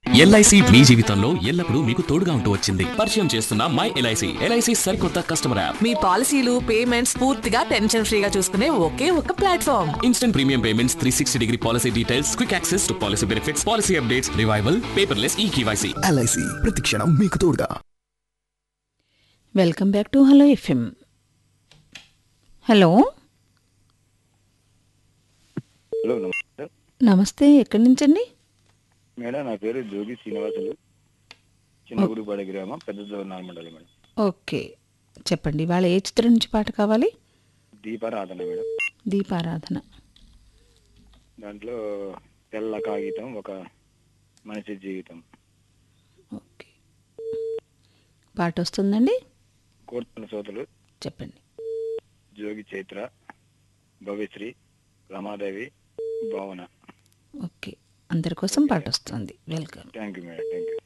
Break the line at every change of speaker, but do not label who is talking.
LIC మీ జీవితంలో ఎల్లప్పుడూ మీకు తోడుగా ఉంటూ వచ్చింది పరిచయం చేస్తున్న మై ఎల్ఐసి ఎల్ఐసి సరికొత్త కస్టమర్ యాప్
మీ పాలసీలు పేమెంట్స్ పూర్తిగా టెన్షన్ ఫ్రీగా చూసుకునే ఒకే ఒక platform
instant premium payments three sixty degree policy details quick access to policy benefits policy updates revival paperless e KYC
LIC ప్రతిక్షణం మీకు తోడుగా
welcome back to hello FM hello
hello నమస్తే
నమస్తే ఎక్కడి నుంచండి
మేడం నా పేరు జోగి శ్రీనివాసులు చిన్నగుడిపాడ గ్రామం పెద్ద జోర్నాల మండలం మేడం
ఓకే చెప్పండి వాళ్ళ ఏ చిత్రం నుంచి పాట కావాలి
దీపారాధన మేడం
దీపారాధన
దాంట్లో తెల్ల కాగితం ఒక మనిషి జీవితం
ఓకే పాట వస్తుందండి
కోర్టుల సోతులు
చెప్పండి
జోగి చైత్ర భవ్యశ్రీ రమాదేవి భావన
ఓకే అందరి కోసం పాట వస్తుంది welcome
thank you madam thank you